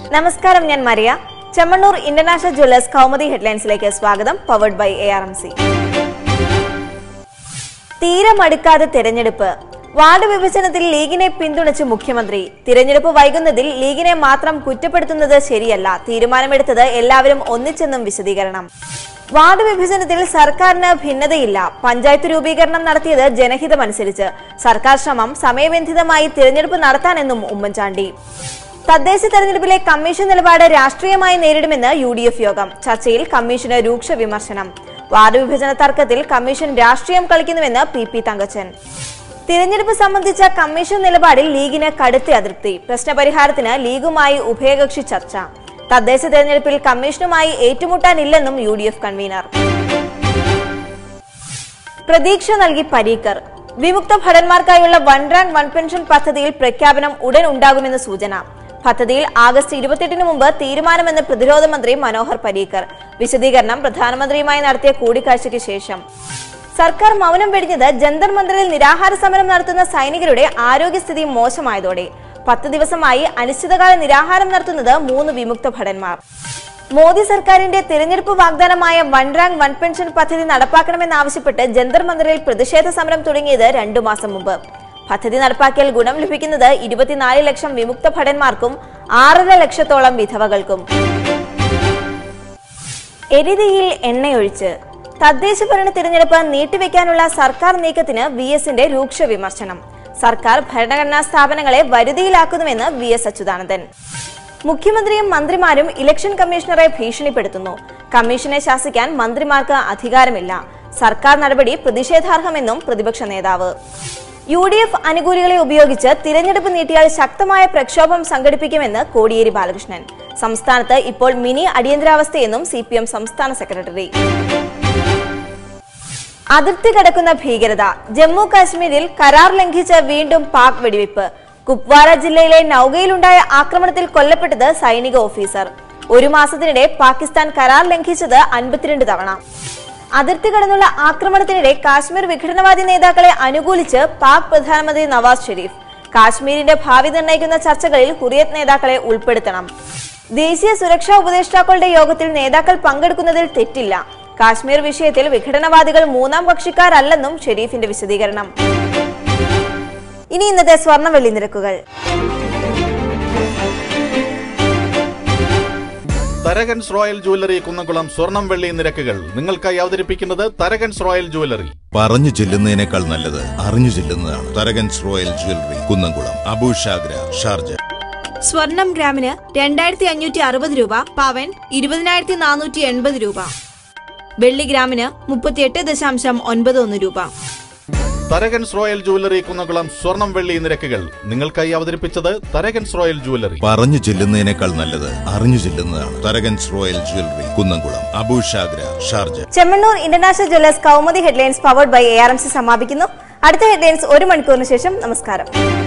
നമസ്കാരം ഞാൻ Maria Chemmanur international jewellers Kaumudi ഹെഡ്ലൈൻസിലേക്ക് സ്വാഗതം powered by A R M C തീരെ മടുക്കാതെ തെരഞ്ഞെടുപ്പ് വാർഡ് വിഭജനത്തിൽ ലീഗിനെ പിന്തുണച്ച് മുഖ്യമന്ത്രി തിരഞ്ഞെടുപ്പ് വൈകുന്നതിൽ ലീഗിനെ മാത്രം കുറ്റപ്പെടുത്തുന്നത് ശരിയല്ല തീരുമാനമെടുത്തത് എല്ലാവരും ഒന്നിച്ചെന്നും വിശദീകരണം വാർഡ് വിഭജനത്തിൽ സർക്കാരിന് ഭിന്നതയില്ല പഞ്ചായത്ത് രൂപീകരണം നടത്തിയത് ജനഹിതമനുസരിച്ച് സർക്കാർ ശ്രമം സമയബന്ധിതമായി തിരഞ്ഞെടുപ്പ് നടത്താനെന്നും ഉമ്മൻചാണ്ടി തദ്ദേശ തെരഞ്ഞെടുപ്പിലെ കമ്മീഷൻ നിലപാട് രാഷ്ട്രീയമായി നേരിടുമെന്ന് യു ഡി എഫ് യോഗം ചർച്ചയിൽ കമ്മീഷന് രൂക്ഷ വിമർശനം വാർഡ് വിഭജന തർക്കത്തിൽ കമ്മീഷൻ രാഷ്ട്രീയം കളിക്കുന്നുവെന്ന് പി പി തങ്കച്ചൻ തിരഞ്ഞെടുപ്പ് സംബന്ധിച്ച കമ്മീഷൻ നിലപാടിൽ ലീഗിന് കടുത്ത അതൃപ്തി പ്രശ്നപരിഹാരത്തിന് ലീഗുമായി ഉഭയകക്ഷി ചർച്ച തദ്ദേശ തെരഞ്ഞെടുപ്പിൽ കമ്മീഷനുമായി ഏറ്റുമുട്ടാനില്ലെന്നും യു ഡി എഫ് കൺവീനർ പ്രതീക്ഷ നൽകി പരീക്കർ വിമുക്ത ഭടന്മാർക്കായുള്ള വൺ റാങ്ക് വൺ പെൻഷൻ പദ്ധതിയിൽ പ്രഖ്യാപനം ഉടൻ ഉണ്ടാകുമെന്ന് സൂചന പദ്ധതിയിൽ ആഗസ്റ്റ് ഇരുപത്തെട്ടിന് മുമ്പ് തീരുമാനമെന്ന് പ്രതിരോധ മന്ത്രി മനോഹർ പരീക്കർ വിശദീകരണം പ്രധാനമന്ത്രിയുമായി നടത്തിയ കൂടിക്കാഴ്ചയ്ക്ക് ശേഷം സർക്കാർ മൗനം വെടിഞ്ഞത് ജന്തർ മന്ദിറിൽ നിരാഹാര സമരം നടത്തുന്ന സൈനികരുടെ ആരോഗ്യസ്ഥിതി മോശമായതോടെ പത്ത് ദിവസമായി അനിശ്ചിതകാല നിരാഹാരം നടത്തുന്നത് മൂന്ന് വിമുക്ത ഭടന്മാർ മോദി സർക്കാരിന്റെ തിരഞ്ഞെടുപ്പ് വാഗ്ദാനമായ വൺ റാങ്ക് വൺ പെൻഷൻ പദ്ധതി നടപ്പാക്കണമെന്നാവശ്യപ്പെട്ട് ജന്തർ മന്ദിറിൽ പ്രതിഷേധ സമരം തുടങ്ങിയത് രണ്ടു മാസം മുമ്പ് പദ്ധതി നടപ്പാക്കിയാൽ ഗുണം ലഭിക്കുന്നത് ഇരുപത്തിനാല് ലക്ഷം വിമുക്ത ഭടന്മാർക്കും ആറര ലക്ഷത്തോളം വിധവകൾക്കും എരിതിയിൽ എണ്ണയൊഴിച്ച് തദ്ദേശ ഭരണ തിരഞ്ഞെടുപ്പ് നീട്ടിവെക്കാനുള്ള സർക്കാർ നീക്കത്തിന് വി എസിന്റെ രൂക്ഷ വിമർശനം സർക്കാർ ഭരണഘടനാ സ്ഥാപനങ്ങളെ വരുതിയിലാക്കുന്നുവെന്ന് വി എസ് അച്യുതാനന്ദൻ മുഖ്യമന്ത്രിയും മന്ത്രിമാരും ഇലക്ഷൻ കമ്മീഷണറെ ഭീഷണിപ്പെടുത്തുന്നു കമ്മീഷനെ ശാസിക്കാൻ മന്ത്രിമാർക്ക് അധികാരമില്ല സർക്കാർ നടപടി പ്രതിഷേധാർഹമെന്നും പ്രതിപക്ഷ നേതാവ് യു ഡി എഫ് അനുകൂലികളെ ഉപയോഗിച്ച് തിരഞ്ഞെടുപ്പ് നീട്ടിയാൽ ശക്തമായ പ്രക്ഷോഭം സംഘടിപ്പിക്കുമെന്ന് കോടിയേരി ബാലകൃഷ്ണൻ സംസ്ഥാനത്ത് ഇപ്പോൾ മിനി അടിയന്തരാവസ്ഥയെന്നും സി പി എം സംസ്ഥാന സെക്രട്ടറി അതിർത്തി കടക്കുന്ന ഭീകരത ജമ്മു കാശ്മീരിൽ കരാർ ലംഘിച്ച് വീണ്ടും പാക് വെടിവെപ്പ് കുപ്വാര ജില്ലയിലെ നൌഗയിലുണ്ടായ ആക്രമണത്തിൽ കൊല്ലപ്പെട്ടത് സൈനിക ഓഫീസർ ഒരു മാസത്തിനിടെ പാകിസ്ഥാൻ കരാർ ലംഘിച്ചത് അൻപത്തിരണ്ട് തവണ അതിർത്തി കടന്നുള്ള ആക്രമണത്തിനിടെ കാശ്മീർ വിഘടനവാദി നേതാക്കളെ അനുകൂലിച്ച് പാക് പ്രധാനമന്ത്രി നവാസ് ഷെരീഫ് കാശ്മീരിന്റെ ഭാവി നിർണ്ണയിക്കുന്ന ചർച്ചകളിൽ ഹുറിയത്ത് നേതാക്കളെ ഉൾപ്പെടുത്തണം ദേശീയ സുരക്ഷാ ഉപദേഷ്ടാക്കളുടെ യോഗത്തിൽ നേതാക്കൾ പങ്കെടുക്കുന്നതിൽ തെറ്റില്ല കാശ്മീർ വിഷയത്തിൽ വിഘടനവാദികൾ മൂന്നാം കക്ഷിക്കാരല്ലെന്നും ഷെരീഫിന്റെ വിശദീകരണം ഇനി ഇന്നത്തെ സ്വർണ്ണ നിരക്കുകൾ തരകൻസ് റോയൽ ജുവല്ലറി കുന്നംകുളം സ്വർണം വെള്ളി നിരക്കുകൾ നിങ്ങൾക്കായി അവതരിപ്പിക്കുന്നത് തരകൻസ് റോയൽ ജുവല്ലറി പറഞ്ഞു ചെല്ലുന്നതിനേക്കാൾ നല്ലത് അറിഞ്ഞു ചെല്ലുന്നതാണ് Tharakans royal jewellery Kunnamkulam Abu Shagara Sharjah സ്വർണം ഗ്രാമിന് രണ്ടായിരത്തി അഞ്ഞൂറ്റി അറുപത് രൂപ പവൻ ഇരുപതിനായിരത്തി നാനൂറ്റി എൺപത് രൂപ വെള്ളി ഗ്രാമിന് മുപ്പത്തിയെട്ട് ദശാംശം ഒൻപത് ഒന്ന് രൂപ തരകൻസ് റോയൽ ജുവല്ലറി കുന്നംകുളം സ്വർണം വെള്ളി നിരക്കുകൾ നിങ്ങൾക്കായി അവതരിപ്പിച്ചത് തരകൻസ് റോയൽ ജുവല്ലറി പറഞ്ഞു ചെല്ലുന്നതിനേക്കാൾ നല്ലത് അറിഞ്ഞു ചെല്ലുന്നതാണ് Tharakans royal jewellery Kunnamkulam Abu Shagara Sharjah Chemmanur international jewellers Kaumudi headlines powered by A R M C സമാപിക്കുന്നു അടുത്ത ഹെഡ്ലൈൻസ് ഒരു മണിക്കൂറിന് ശേഷം നമസ്കാരം